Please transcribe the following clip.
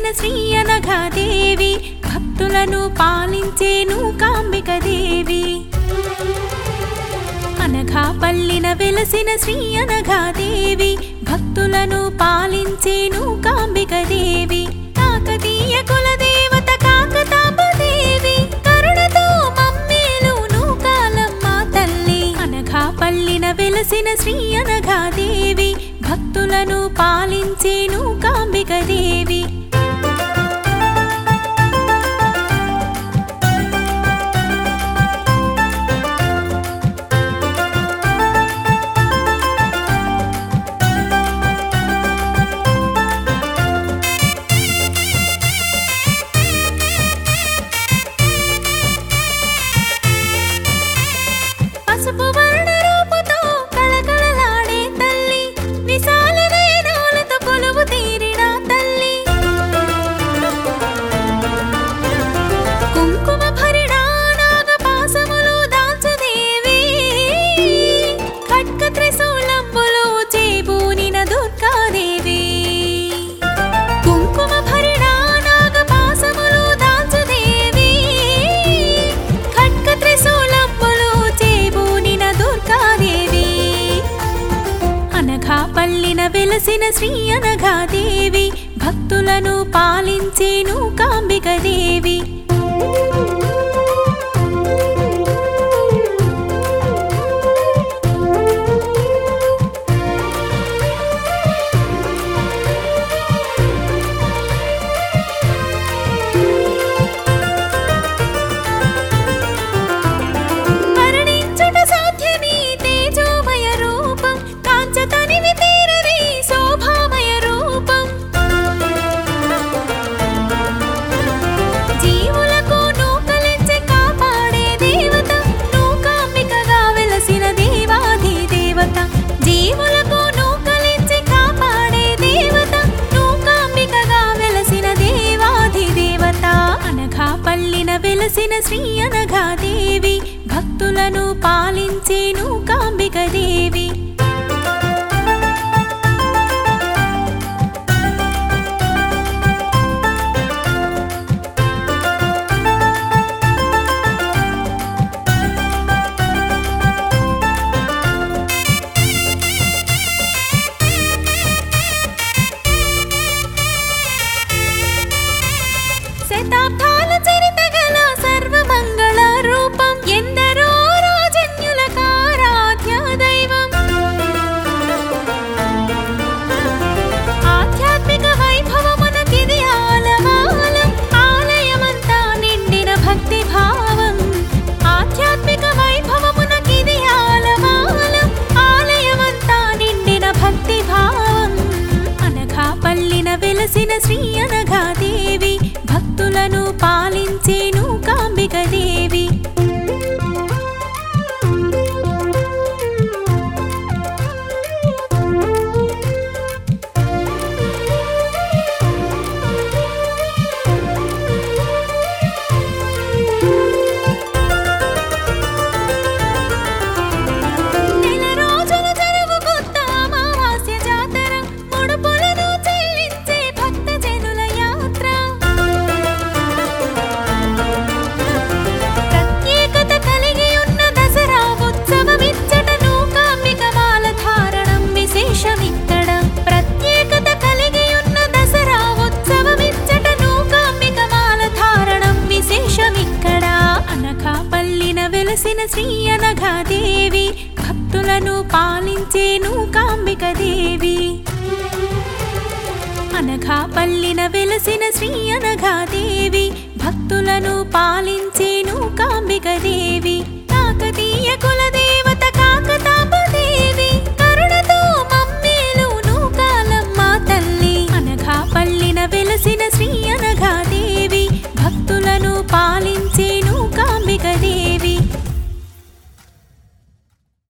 శ్రీ అనఘాదేవి భక్తులను పాలించేను కాంబిక దేవి అనఘాపల్లిన వెలసిన శ్రీ అనఘాదేవి భక్తులను పాలించేను కాంబిక దేవి కాకతీయ కులదేవత కాకతాపదేవి కరుణతో మమ్మేలును కాలమ్మ తల్లి అనఘాపల్లిన వెలసిన శ్రీ అనఘాదేవి భక్తులను పాలించేను కాంబిక దేవి పసుపు వర్ణ రూపుతో కళకళలాడే తల్లి విశాల వేదాలతో కొలువు తీరిన తల్లి కుంకుమ భరిణ నాగపాసములు దాల్చుదేవి ఖడ్గ త్రిశూలంబులు చేబూనిన దుర్గాదేవి కుంకుమ భరిణ నాగపాసములు దాల్చుదేవి ఖడ్గ త్రిశూలంబులు చేబూనిన దుర్గాదేవి అనఘాపల్లిన వెలసిన శ్రీ అనఘాదేవి భక్తులను పాలించేను కాంబిక దేవి వర్ణించుట సాధ్యమి తేజోమయ రూపం కాంచతనివి తీరని శోభామయ రూపం జీవులకు నూకలించి కాపాడే దేవత నూకాంబికగా వెలసిన దేవాది దేవత జీవులకు నూకలించి కాపాడే దేవత నూకాంబికగా వెలసిన దేవాది దేవత అనఘాపల్లిన వెలసిన శ్రీ అనఘాదేవి భక్తులను పాలించేను కాంబిక దేవి శతాబ్దాల చరిత గల సర్వమంగళ రూపం ఎందరో రాజన్యుల కారాధ్య దైవం ఆధ్యాత్మిక వైభవమునకిది ఆలవాలం ఆలయమంతా నిండిన భక్తి భావం ఆధ్యాత్మిక వైభవమునకిది ఆలవాలం ఆలయమంతా నిండిన భక్తి భావం అనఘాపల్లిన వెలసిన శ్రీ అనఘాదేవి భక్తులను పాలించేను కాంబిక దేవి నెల రోజులు జరుగు కొత్త అమావాస్య జాతర ముడుపులను చెల్లించే భక్త జనుల యాత్ర ప్రత్యేకత కలిగి ఉన్న దసరా ఉత్సవమిచ్చట నూకాంబిక మాల ధారణం విశేషమిక్కడ ప్రత్యేకత కలిగి ఉన్న దసరా ఉత్సవమిచ్చట నూకాంబిక మాల ధారణం విశేషమిక్కడ అనఘాపల్లిన వెలసిన శ్రీ అనఘాదేవి భక్తులను పాలించేను కాంబిక దేవి అనఘాపల్లిన వెలసిన శ్రీ అనఘాదేవి భక్తులను పాలించేను కాంబిక దేవి